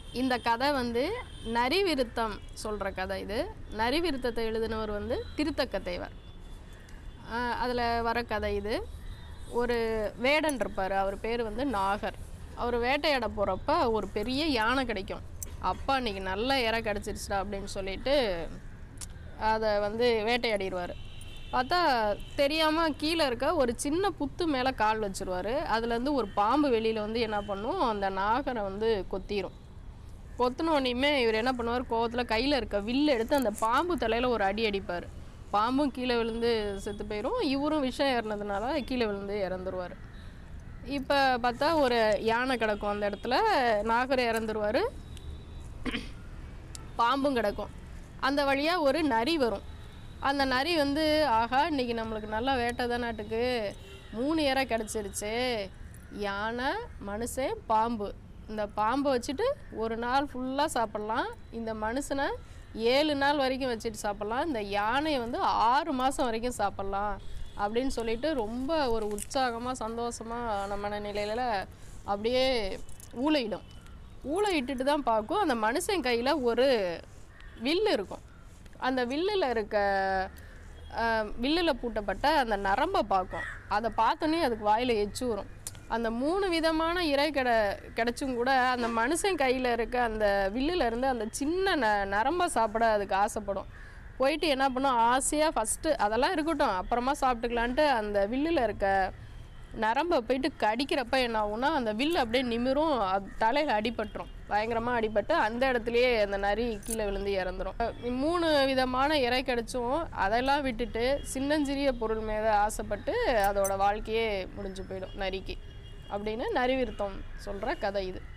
இந்த கதை வந்து நரிவிருத்தம் சொல்கிற கதை இது நரிவிருத்தத்தை எழுதினவர் வந்து திருத்தக்க தேவர் அதில் வர கதை இது ஒரு வேடன் இருப்பார் அவர் பேர் வந்து நாகர் அவர் வேட்டையாட போகிறப்ப ஒரு பெரிய யானை கிடைக்கும் அப்பா இன்னைக்கு நல்ல இறை கிடச்சிருச்சுடா அப்படின்னு சொல்லிட்டு அதை வந்து வேட்டையாடிடுவார் பார்த்தா தெரியாமல் கீழே இருக்க ஒரு சின்ன புத்து மேலே கால் வச்சிருவாரு அதுலேருந்து ஒரு பாம்பு வெளியில் வந்து என்ன பண்ணும் அந்த நாகரை வந்து கொத்திரும் கொத்தினோடனையுமே இவர் என்ன பண்ணுவார் கோவத்தில் கையில் இருக்க வில்லு எடுத்து அந்த பாம்பு தலையில் ஒரு அடி அடிப்பார் பாம்பும் கீழே விழுந்து செத்து போயிடும் இவரும் விஷம் ஏறினதுனால கீழே விழுந்து இறந்துருவார் இப்போ பார்த்தா ஒரு யானை கிடக்கும் அந்த இடத்துல நாகர் இறந்துருவார் பாம்பும் கிடக்கும் அந்த வழியாக ஒரு நரி வரும் அந்த நரி வந்து ஆகா இன்னைக்கு நம்மளுக்கு நல்லா வேட்டை தானாட்டுக்கு மூணு இறை கிடச்சிருச்சு யானை மனுஷன் பாம்பு இந்த பாம்பை வச்சுட்டு ஒரு நாள் ஃபுல்லாக சாப்பிட்லாம் இந்த மனுஷனை ஏழு நாள் வரைக்கும் வச்சுட்டு சாப்பிட்லாம் இந்த யானையை வந்து ஆறு மாதம் வரைக்கும் சாப்பிட்லாம் அப்படின்னு சொல்லிட்டு ரொம்ப ஒரு உற்சாகமாக சந்தோஷமாக மனநிலையில் அப்படியே ஊழையிடும் ஊழையிட்டுட்டு தான் பார்க்கும் அந்த மனுஷன் கையில் ஒரு வில்லு இருக்கும் அந்த வில்லில் இருக்க அஹ், வில்லில் பூட்டப்பட்ட அந்த நரம்பை பார்க்கும் அதை பார்த்தோன்னே அதுக்கு வாயில் எச்சு வரும் அந்த மூணு விதமான இறை கிட கிடச்சும் கூட அந்த மனுஷன் கையில் இருக்க அந்த வில்லுல இருந்து அந்த சின்ன ந நரம்பை சாப்பிட அதுக்கு ஆசைப்படும் போயிட்டு என்ன பண்ணும் ஆசையாக ஃபஸ்ட்டு அதெல்லாம் இருக்கட்டும் அப்புறமா சாப்பிட்டுக்கலான்ட்டு அந்த வில்லில் இருக்க நரம்பை போயிட்டு கடிக்கிறப்ப என்ன ஆகும்னா அந்த வில் அப்படியே நிமிரும் அது தலையில் அடிபட்டுரும் பயங்கரமாக அடிபட்டு அந்த இடத்துலயே அந்த நரி கீழே விழுந்து இறந்துரும் அஹ் மூணு விதமான இறை கிடைச்சும் அதெல்லாம் விட்டுட்டு சின்னஞ்சிறிய பொருள் மேலே ஆசைப்பட்டு அதோட வாழ்க்கையே முடிஞ்சு போயிடும் நரிக்கு அப்படின்னு நரி விருத்தம் சொல்கிற கதை இது